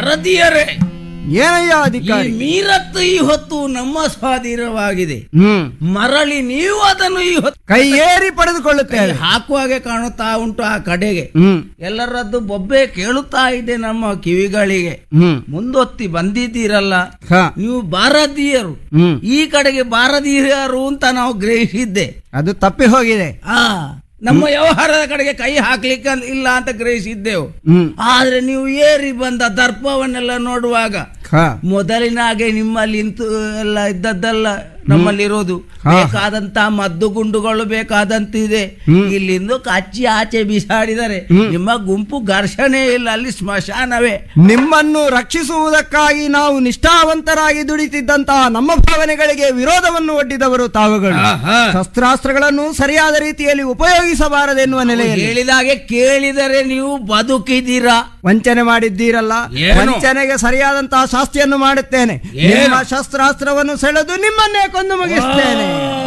ಭಾರತೀಯರೇ ಏನಯ್ಯ ಈ ಅಧಿಕಾರಿ ಮೀರತ್ತು ಈ ಹೊತ್ತು ನಮ್ಮ ಸ್ವಾಧೀನವಾಗಿದೆ ಹ್ಮ್ ಮರಳಿ ನೀವು ಅದನ್ನು ಈ ಹೊತ್ತು ಕೈ ಏರಿ ಪಡೆದುಕೊಳ್ಳುತ್ತೇವೆ ಹಾಕುವಾಗೆ ಕಾಣುತ್ತಾ ಉಂಟು ಆ ಕಡೆಗೆ ಹ್ಮ್ ಎಲ್ಲರದ್ದು ಬೊಬ್ಬೆ ಕೇಳುತ್ತಾ ಇದೆ ನಮ್ಮ ಕಿವಿಗಳಿಗೆ ಹ್ಮ್ ಮುಂದೊತ್ತಿ ಬಂದಿದ್ದೀರಲ್ಲ ಹ ನೀವು ಭಾರತೀಯರು ಹ್ಮ್ ಈ ಕಡೆಗೆ ಭಾರತೀಯರು ಅಂತ ನಾವು ಗ್ರಹಿಸಿದ್ದೆ ಅದು ತಪ್ಪಿ ಹೋಗಿದೆ ಆ ನಮ್ಮ ವ್ಯವಹಾರದ ಕಡೆಗೆ ಕೈ ಹಾಕ್ಲಿಕ್ಕೆ ಇಲ್ಲ ಅಂತ ಗ್ರಹಿಸಿದ್ದೆವು ಹ್ಮ್ ಆದ್ರೆ ನೀವು ಏರಿ ಬಂದ ದರ್ಪವನ್ನೆಲ್ಲ ನೋಡುವಾಗ ಹ ಮೊದಲಿನ ಹಾಗೆ ನಿಮ್ಮಲ್ಲಿ ಇಂತು ಎಲ್ಲ ಇದ್ದದ್ದಲ್ಲ ನಮ್ಮಲ್ಲಿರೋದು ಹಾ. ಬೇಕಾದಂತ ಮದ್ದು ಗುಂಡುಗಳು ಬೇಕಾದಂತಿದೆ ಇಲ್ಲಿಂದ ಕಚ್ಚಿ ಆಚೆ ಬಿಸಾಡಿದರೆ ನಿಮ್ಮ ಗುಂಪು ಘರ್ಷಣೆ ಇಲ್ಲ ಅಲ್ಲಿ ಸ್ಮಶಾನವೇ ನಿಮ್ಮನ್ನು ರಕ್ಷಿಸುವುದಕ್ಕಾಗಿ ನಾವು ನಿಷ್ಠಾವಂತರಾಗಿ ದುಡಿತಿದ್ದಂತಹ ನಮ್ಮ ಭಾವನೆಗಳಿಗೆ ವಿರೋಧವನ್ನು ಒಡ್ಡಿದವರು ತಾವುಗಳು ಆಹಾ. ಶಸ್ತ್ರಾಸ್ತ್ರಗಳನ್ನು ಸರಿಯಾದ ರೀತಿಯಲ್ಲಿ ಉಪಯೋಗಿಸಬಾರದೆನ್ನುವ ನೆಲೆಯಲ್ಲಿ ಹೇಳಿದಾಗೆ ಕೇಳಿದರೆ ನೀವು ಬದುಕಿದ್ದೀರಾ ವಂಚನೆ ಮಾಡಿದ್ದೀರಲ್ಲ ಏನು? ವಂಚನೆಗೆ ಸರಿಯಾದಂತಹ ಶಾಸ್ತಿಯನ್ನು ಮಾಡುತ್ತೇನೆ ಏನು? ನಿಮ್ಮ ಶಸ್ತ್ರಾಸ್ತ್ರವನ್ನು ಸೆಳೆದು ನಿಮ್ಮನ್ನೇ ಕೊಂದು ಮುಗಿಸ್ತೇನೆ